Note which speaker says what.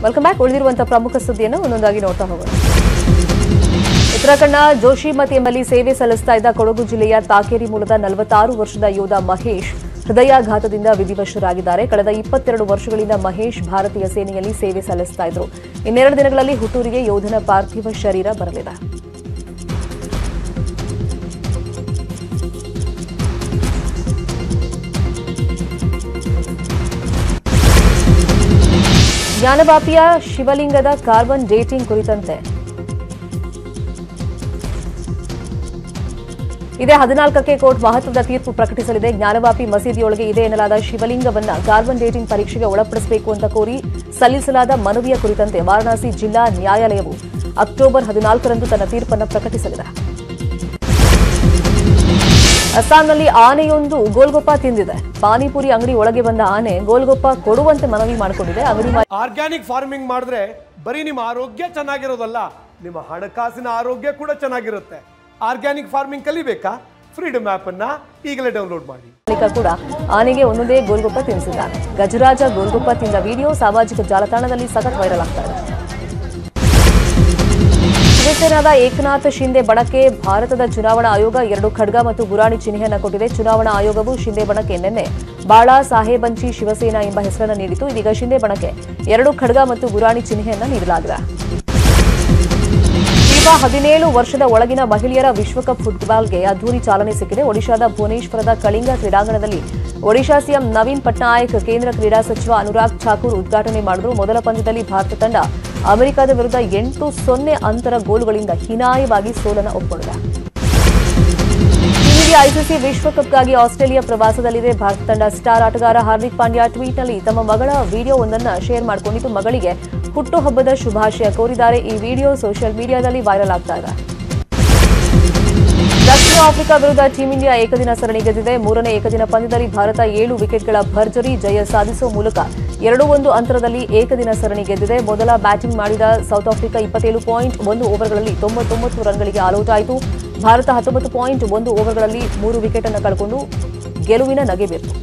Speaker 1: welcome back ಉಳಿದಿರುವಂತಹ ಪ್ರಮುಖ ಸುದ್ದಿಯನ್ನು ಒಂದೊಂದಾಗಿ ನೋಡ್ತಾ ಹೋಗೋಣ ಉತ್ತರಾಖಂಡ್ನ ಜೋಶಿಮತ್ ಎಂಬಲ್ಲಿ ಸೇವೆ ಸಲ್ಲಿಸ್ತಾ ಇದ್ದ ಕೊಡಗು ಜಿಲ್ಲೆಯ ತಾಕೇರಿ ಮೂಲದ ನಲವತ್ತಾರು ವರ್ಷದ ಯೋಧ ಮಹೇಶ್ ಹೃದಯಾಘಾತದಿಂದ ವಿಧಿವಶರಾಗಿದ್ದಾರೆ ಕಳೆದ ಇಪ್ಪತ್ತೆರಡು ವರ್ಷಗಳಿಂದ ಮಹೇಶ್ ಭಾರತೀಯ ಸೇನೆಯಲ್ಲಿ ಸೇವೆ ಸಲ್ಲಿಸ್ತಾ ಇದ್ರು ಇನ್ನೆರಡು ದಿನಗಳಲ್ಲಿ ಹುಟ್ಟೂರಿಗೆ ಯೋಧನ ಪಾರ್ಥಿವ ಶರೀರ ಬರಲಿದೆ ಜ್ಞಾನವಾಪಿಯ ಶಿವಲಿಂಗದ ಕಾರ್ಬನ್ ಡೇಟಿಂಗ್ ಕುರಿತಂತೆ ಇದೇ ಹದಿನಾಲ್ಕಕ್ಕೆ ಕೋರ್ಟ್ ಮಹತ್ವದ ತೀರ್ಪು ಪ್ರಕಟಿಸಲಿದೆ ಜ್ಞಾನವಾಪಿ ಮಸೀದಿಯೊಳಗೆ ಇದೆ ಎನ್ನಲಾದ ಶಿವಲಿಂಗವನ್ನ ಕಾರ್ಬನ್ ಡೇಟಿಂಗ್ ಪರೀಕ್ಷೆಗೆ ಒಳಪಡಿಸಬೇಕು ಅಂತ ಕೋರಿ ಸಲ್ಲಿಸಲಾದ ಮನವಿಯ ಕುರಿತಂತೆ ವಾರಣಾಸಿ ಜಿಲ್ಲಾ ನ್ಯಾಯಾಲಯವು ಅಕ್ಟೋಬರ್ ಹದಿನಾಲ್ಕರಂದು ತನ್ನ ತೀರ್ಪನ್ನು ಪ್ರಕಟಿಸಲಿದೆ ಅಸ್ಸಾಂನಲ್ಲಿ ಆನೆಯೊಂದು ಗೋಲ್ಗೊಪ್ಪ ತಿಂದಿದೆ ಪಾನಿಪುರಿ ಅಂಗಡಿ ಒಳಗೆ ಬಂದ ಆನೆ ಗೋಲ್ಗೊಪ್ಪ ಕೊಡುವಂತೆ ಮನವಿ ಮಾಡಿಕೊಂಡಿದೆ ಅಂಗಡಿ ಮಾಲೀಕ
Speaker 2: ಆರ್ಗ್ಯಾನಿಕ್ ಫಾರ್ಮಿಂಗ್ ಮಾಡಿದ್ರೆ ಬರೀ ನಿಮ್ಮ ಆರೋಗ್ಯ ಚೆನ್ನಾಗಿರೋದಲ್ಲ ನಿಮ್ಮ ಹಣಕಾಸಿನ ಆರೋಗ್ಯ ಕೂಡ ಚೆನ್ನಾಗಿರುತ್ತೆ ಆರ್ಗ್ಯಾನಿಕ್ ಫಾರ್ಮಿಂಗ್ ಕಲಿಬೇಕಾ ಫ್ರೀಡಮ್ ಆಪ್ ಅನ್ನ ಈಗಲೇ ಡೌನ್ಲೋಡ್ ಮಾಡಿ
Speaker 1: ಕೂಡ ಆನೆಗೆ ಒಂದೊಂದೇ ಗೋಲ್ಗೊಪ್ಪ ತಿನ್ನಿಸಿದ್ದಾನೆ ಗಜರಾಜ ಗೋಲ್ಗೊಪ್ಪ ತಿಂದ ವಿಡಿಯೋ ಸಾಮಾಜಿಕ ಜಾಲತಾಣದಲ್ಲಿ ಸಖತ್ ವೈರಲ್ ಆಗ್ತಾ ಇದೆ ಶಿವಸೇನಾದ ಏಕನಾಥ್ ಶಿಂದೆ ಬಣಕ್ಕೆ ಭಾರತದ ಚುನಾವಣಾ ಆಯೋಗ ಎರಡು ಖಡ್ಗ ಮತ್ತು ಗುರಾಣಿ ಚಿಹ್ನೆಯನ್ನ ಕೊಟ್ಟಿದೆ ಚುನಾವಣಾ ಆಯೋಗವು ಶಿಂದೆ ಬಣಕ್ಕೆ ನಿನ್ನೆ ಬಾಳಾ ಸಾಹೇಬಂಚಿ ಶಿವಸೇನಾ ಎಂಬ ಹೆಸರನ್ನು ನೀಡಿತು ಇದೀಗ ಶಿಂದೆ ಬಣಕ್ಕೆ ಎರಡು ಖಡ್ಗ ಮತ್ತು ಗುರಾಣಿ ಚಿಹ್ನೆಯನ್ನ ನೀಡಲಾಗಿದೆ ಫಿಫಾ ಹದಿನೇಳು ವರ್ಷದ ಒಳಗಿನ ಮಹಿಳೆಯರ ವಿಶ್ವಕಪ್ ಫುಟ್ಬಾಲ್ಗೆ ಅದ್ದೂರಿ ಚಾಲನೆ ಸಿಕ್ಕಿದೆ ಒಡಿಶಾದ ಭುವನೇಶ್ವರದ ಕಳಿಂಗ ಕ್ರೀಡಾಂಗಣದಲ್ಲಿ ಒಡಿಶಾ ಸಿಎಂ ನವೀನ್ ಪಟ್ನಾಯಕ್ ಕೇಂದ್ರ ಕ್ರೀಡಾ ಸಚಿವ ಅನುರಾಗ್ ಠಾಕೂರ್ ಉದ್ಘಾಟನೆ ಮಾಡಿದ್ರು ಮೊದಲ ಪಂದ್ಯದಲ್ಲಿ ಭಾರತ ತಂಡ ಅಮೆರಿಕದ ವಿರುದ್ಧ ಎಂಟು ಸೊನ್ನೆ ಅಂತರ ಗೋಲುಗಳಿಂದ ಹೀನಾಯವಾಗಿ ಸೋಲನ್ನು ಒಪ್ಪಿಕೊಂಡಿದೆ ಇಂದಿಗೆ ಐಸಿಸಿ ವಿಶ್ವಕಪ್ಗಾಗಿ ಆಸ್ಟ್ರೇಲಿಯಾ ಪ್ರವಾಸದಲ್ಲಿದೆ ಭಾರತ ತಂಡ ಸ್ಟಾರ್ ಆಟಗಾರ ಹಾರ್ದಿಕ್ ಪಾಂಡ್ಯ ಟ್ವೀಟ್ನಲ್ಲಿ ತಮ್ಮ ಮಗಳ ವಿಡಿಯೋವೊಂದನ್ನು ಶೇರ್ ಮಾಡಿಕೊಂಡಿದ್ದು ಮಗಳಿಗೆ ಹುಟ್ಟುಹಬ್ಬದ ಶುಭಾಶಯ ಕೋರಿದ್ದಾರೆ ಈ ವಿಡಿಯೋ ಸೋಷಿಯಲ್ ಮೀಡಿಯಾದಲ್ಲಿ ವೈರಲ್ ಆಗ್ತಾ ಇದೆ ದಕ್ಷಿಣ ಆಫ್ರಿಕಾ ವಿರುದ್ಧ ಟೀಂ ಇಂಡಿಯಾ ಏಕದಿನ ಸರಣಿ ಗೆದ್ದಿದೆ ಮೂರನೇ ಏಕದಿನ ಪಂದ್ಯದಲ್ಲಿ ಭಾರತ ಏಳು ವಿಕೆಟ್ಗಳ ಭರ್ಜರಿ ಜಯ ಸಾಧಿಸುವ ಮೂಲಕ ಎರಡು ಒಂದು ಅಂತರದಲ್ಲಿ ಏಕದಿನ ಸರಣಿ ಗೆದ್ದಿದೆ ಮೊದಲ ಬ್ಯಾಟಿಂಗ್ ಮಾಡಿದ ಸೌತ್ ಆಫ್ರಿಕಾ ಇಪ್ಪತ್ತೇಳು ಪಾಯಿಂಟ್ ಒಂದು ಓವರ್ಗಳಲ್ಲಿ ತೊಂಬತ್ತೊಂಬತ್ತು ರನ್ಗಳಿಗೆ ಆಲ್ಔಟ್ ಆಯಿತು ಭಾರತ ಹತ್ತೊಂಬತ್ತು ಪಾಯಿಂಟ್ ಒಂದು ಓವರ್ಗಳಲ್ಲಿ ಮೂರು ವಿಕೆಟ್ ಅನ್ನು ಕಳ್ಕೊಂಡು ಗೆಲುವಿನ ನಗೆ ಬೀರ್ತು